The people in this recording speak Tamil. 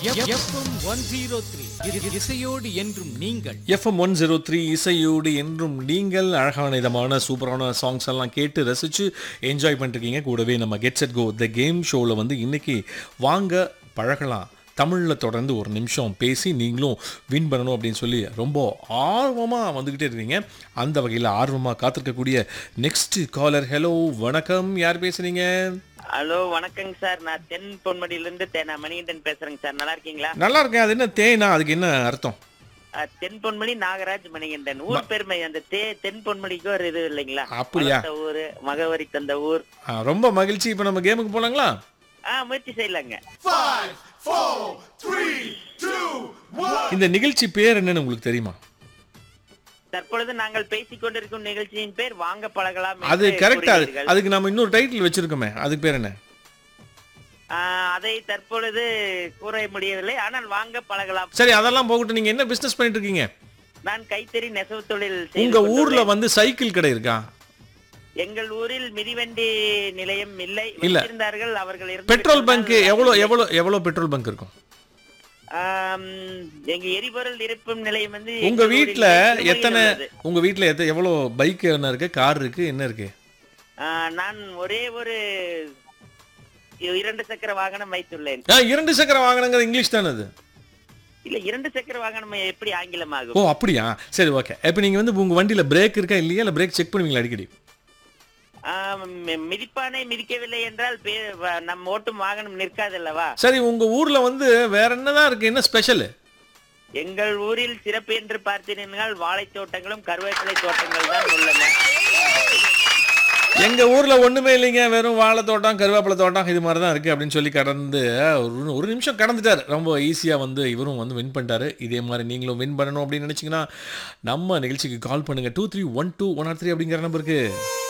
எஃப்எம் ஒன் ஜீரோ த்ரீ இசையோடு என்றும் நீங்கள் எஃப்எம் ஒன் ஜீரோ த்ரீ இசையோடு என்றும் நீங்கள் அழகான இதமான சூப்பரான சாங்ஸ் எல்லாம் கேட்டு ரசித்து என்ஜாய் பண்ணிருக்கீங்க கூடவே நம்ம get set go the game ஷோவில் வந்து இன்னைக்கு வாங்க பழகலாம் தமிழில் தொடர்ந்து ஒரு நிமிஷம் பேசி நீங்களும் வின் பண்ணணும் அப்படின்னு சொல்லி ரொம்ப ஆர்வமாக வந்துக்கிட்டே இருக்கீங்க அந்த வகையில் ஆர்வமாக காத்திருக்கக்கூடிய நெக்ஸ்ட் காலர் ஹலோ வணக்கம் யார் பேசுறீங்க ஹலோ வணக்கங்க சார் நான் தென் பொன்மடியில இருந்து தேனா மணிகண்டன் பேசுறேங்க சார் நல்லா இருக்கீங்களா நல்லா இருக்கேன் அது என்ன தேனா அதுக்கு என்ன அர்த்தம் அஹ், தென் பொன்மணி நாகராஜ் மணிகண்டன் ஊர் பெருமை அந்த தே தென் பொன்மணிக்கு ஒரு இது இல்லைங்களா அப்படியா? வளர்த்த ஊரு மகவரி தந்த ஊர் ஆ, ரொம்ப மகிழ்ச்சி இப்போ நம்ம கேமுக்கு போகலாங்களா ஆ முயற்சி செய்யலாங்க இந்த நிகழ்ச்சி பேர் என்னன்னு உங்களுக்கு தெரியுமா தற்பொழுது நாங்கள் பேசிக் கொண்டிருக்கும் நிகழ்ச்சியின் பேர் வாங்க பழகலாம் அது என்று கரெக்டா கூறுகிறீர்கள். அதுக்கு நம்ம இன்னொரு டைட்டில் வச்சிருக்கோமே அதுக்கு பேர் என்ன ஆஹ், அதை தற்பொழுது கூற முடியவில்லை ஆனால் வாங்க பழகலாம் சரி அதெல்லாம் போகட்டும் நீங்க என்ன பிசினஸ் பண்ணிட்டு இருக்கீங்க நான் கைத்தறி நெசவு தொழில் செய்து உங்க ஊர்ல கொண்டுள்ளேன். வந்து சைக்கிள் கடை இருக்கா எங்கள் ஊரில் மிதிவண்டி நிலையம் இல்லை இல்ல. வச்சிருந்தார்கள் அவர்கள் இறந்து பெட்ரோல் விட்டதால் பங்க் எவ்வளவு எவ்வளவு எவ்வளவு பெட்ரோல் பங்க் இருக்கும் ஆம், எங்க எரிபொருள் இருப்பும் நிலையம் வந்து உங்க எங்கள் ஊரில் வீட்ல திருமயில் எத்தனை உள்ளது. உங்க வீட்ல எத்த எவ்வளவு பைக் என்ன இருக்கு கார் இருக்கு என்ன இருக்கு ஆ, நான் ஒரே ஒரு இரண்டு சக்கர வாகனம் வைத்துள்ளேன் ஆ, இரண்டு சக்கர வாகனங்கிற இங்கிலீஷ் தானே அது இல்ல இரண்டு சக்கர வாகனம் எப்படி ஆங்கிலமாகும் ஓ அப்படியா சரி ஓகே இப்போ நீங்க வந்து உங்க வண்டியில பிரேக் இருக்கா இல்லையா இல்ல பிரேக் செக் பண்ணுவீங்களா அடிக்கடி ஆம், மி- மிதிப்பானை மிதிக்கவில்லை என்றால் பே- வ- நம் ஓட்டும் வாகனம் நிற்காதல்லவா சரி உங்க ஊர்ல வந்து வேற என்னதான் இருக்கு என்ன ஸ்பெஷல் எங்கள் ஊரில் சிறப்பு என்று பார்த்தீர்கள் வாழைத் தோட்டங்களும் கருவேப்பிலை தோட்டங்கள் தான் உள்ளன எங்க ஊர்ல ஒண்ணுமே இல்லைங்க வெறும் வாழை தோட்டம் கருவேப்பிலை தோட்டம் இது மாதிரி தான் இருக்கு அப்படின்னு சொல்லி கடந்து ஒரு ஒரு நிமிஷம் கடந்துட்டார் ரொம்ப ஈஸியா வந்து இவரும் வந்து வின் பண்ணிட்டாரு இதே மாதிரி நீங்களும் வின் பண்ணணும் அப்படின்னு நினைச்சீங்கன்னா நம்ம நிகழ்ச்சிக்கு கால் பண்ணுங்க two three one two one R three அப்படிங்கிற நம்பருக்கு